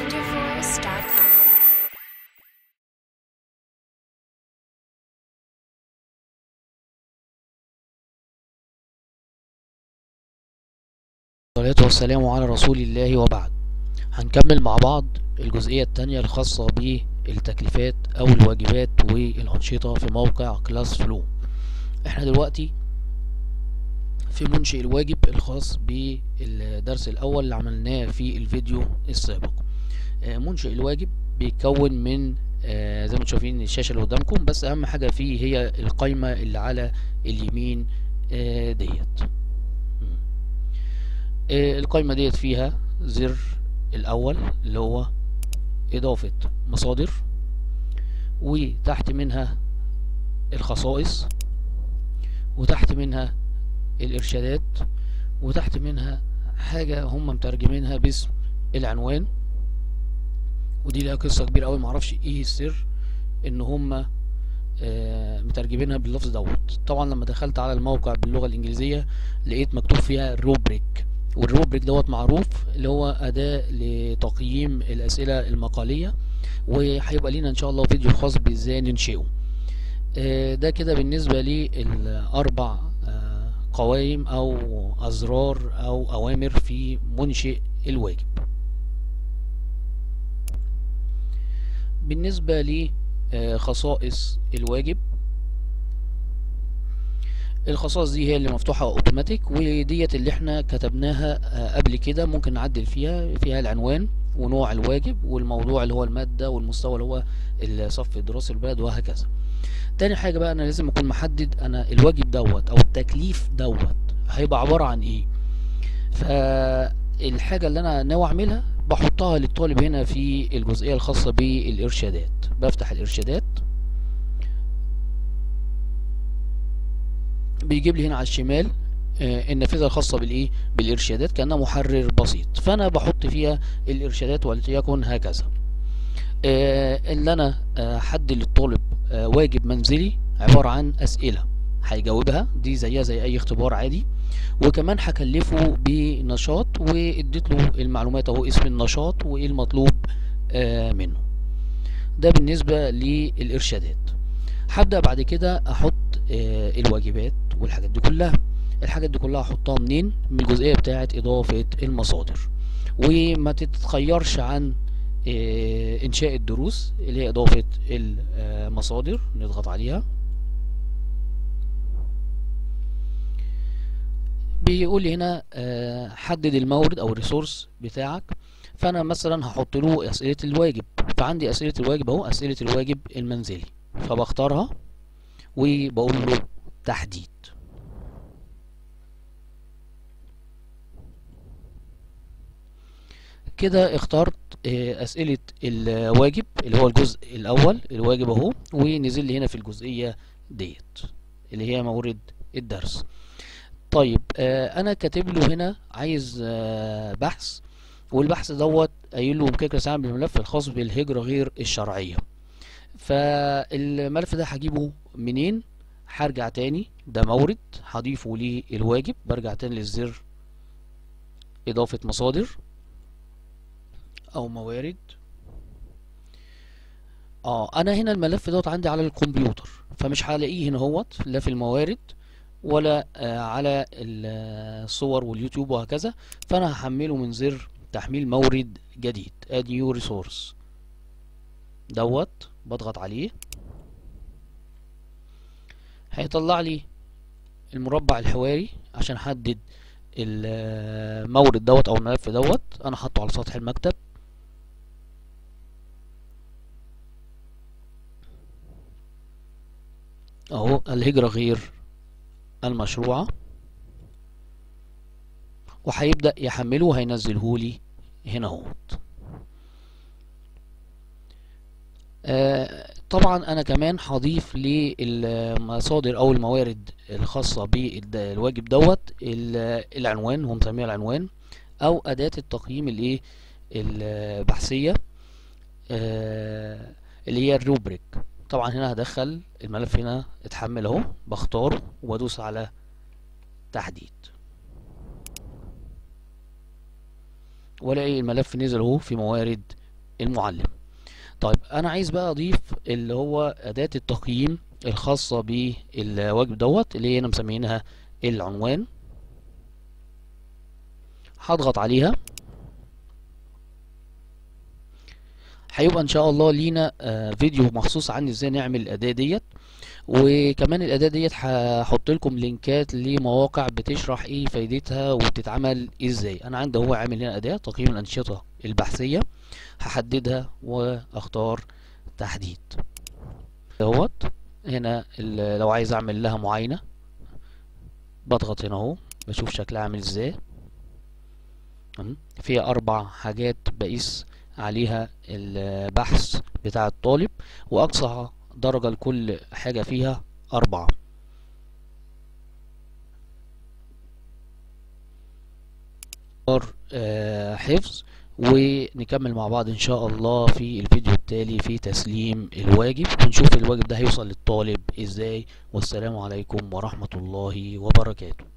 wonderforce.com. والصلاة والسلام على رسول الله وبعد هنكمل مع بعض الجزئية التانية الخاصة بالتكليفات أو الواجبات والأنشطة في موقع كلاس فلو احنا دلوقتي في منشئ الواجب الخاص بالدرس الأول اللي عملناه في الفيديو السابق آه، منشئ الواجب بيتكون من آه، زي ما انتم شايفين الشاشة اللي قدامكم بس أهم حاجة فيه هي القايمة اللي على اليمين آه، ديت آه، القايمة ديت فيها زر الأول اللي هو إضافة مصادر وتحت منها الخصائص وتحت منها الإرشادات وتحت منها حاجة هم مترجمينها باسم العنوان ودي لها قصة كبيرة أوي معرفش إيه السر إن هم آه، مترجمينها باللفظ دوت طبعا لما دخلت على الموقع باللغة الإنجليزية لقيت مكتوب فيها روبريك والروبريك دوت معروف اللي هو أداة لتقييم الأسئلة المقالية وهيبقى لينا إن شاء الله فيديو خاص بإزاي ننشئه آه، ده كده بالنسبة للأربع آه، قوائم أو أزرار أو أوامر في منشئ الواجب بالنسبة لخصائص الواجب الخصائص دي هي اللي مفتوحة اوتوماتيك وديت اللي احنا كتبناها آه، قبل كده ممكن نعدل فيها فيها العنوان ونوع الواجب والموضوع اللي هو المادة والمستوى اللي هو الصف الدراسي البلد وهكذا تاني حاجة بقى انا لازم اكون محدد انا الواجب دوت او التكليف دوت هيبقى عبارة عن ايه فالحاجة اللي انا ناوي اعملها بحطها للطالب هنا في الجزئية الخاصة بالارشادات بفتح الارشادات بيجيب لي هنا على الشمال آه، النافذة الخاصة بالايه بالارشادات كأنها محرر بسيط فانا بحط فيها الارشادات ولتكن هكذا آه، اللي انا آه، حد للطالب آه، واجب منزلي عبارة عن اسئلة هيجاوبها دي زيها زي اي اختبار عادي وكمان هكلفه بنشاط واديت له المعلومات اهو اسم النشاط وايه المطلوب آه، منه ده بالنسبة للارشادات هبدأ بعد كده احط آه، الواجبات والحاجات دي كلها الحاجات دي كلها احطها منين من الجزئية بتاعة اضافة المصادر وما تتخيرش عن آه، انشاء الدروس اللي هي اضافة المصادر نضغط عليها بيقول لي هنا آه، حدد المورد او الريسورس بتاعك فانا مثلا هحط له اسئله الواجب فعندي اسئله الواجب اهو اسئله الواجب المنزلي فبختارها وبقول له تحديد كده اخترت آه، اسئله الواجب اللي هو الجزء الاول الواجب اهو ونزل لي هنا في الجزئيه ديت اللي هي مورد الدرس طيب آه انا كاتب له هنا عايز آه بحث والبحث دوت قايل له ممكن استعمل بالملف الخاص بالهجرة غير الشرعية فالملف ده هجيبه منين هرجع تاني ده مورد هضيفه للواجب برجع تاني للزر اضافة مصادر او موارد اه انا هنا الملف دوت عندي على الكمبيوتر فمش هلاقيه هنا هوت لا في الموارد ولا آه، على الصور واليوتيوب وهكذا فانا هحمله من زر تحميل مورد جديد add new resource دوت بضغط عليه هيطلع لي المربع الحواري عشان احدد المورد دوت او الملف دوت انا حاطه على سطح المكتب اهو الهجرة غير المشروعة وهيبدأ يحمله وهينزله لي هنا اهوت آه طبعا انا كمان هضيف للمصادر او الموارد الخاصة بالواجب دوت ال- العنوان هو مسميها العنوان او اداة التقييم الايه البحثية آه اللي هي الروبريك طبعا هنا هدخل الملف هنا اتحمل اهو بختاره وادوس على تحديد والاقي الملف نزل اهو في موارد المعلم طيب انا عايز بقى اضيف اللي هو اداة التقييم الخاصة بالواجب دوت اللي هي انا مسمينها العنوان هضغط عليها هيبقى ان شاء الله لينا آه، فيديو مخصوص عن ازاي نعمل الاداة ديت وكمان الاداة ديت هحط لكم لينكات لمواقع بتشرح ايه فايدتها وبتتعمل ازاي انا عندي هو عامل هنا اداة تقييم الانشطة البحثية هحددها واختار تحديد اهوت هنا ال- لو عايز اعمل لها معاينة بضغط هنا اهو بشوف شكلها عامل ازاي تمام؟ فيها اربع حاجات بقيس عليها البحث بتاع الطالب واقصى درجة لكل حاجة فيها اربعة اختار، آه، حفظ ونكمل مع بعض ان شاء الله في الفيديو التالي في تسليم الواجب ونشوف الواجب ده هيوصل للطالب ازاي والسلام عليكم ورحمة الله وبركاته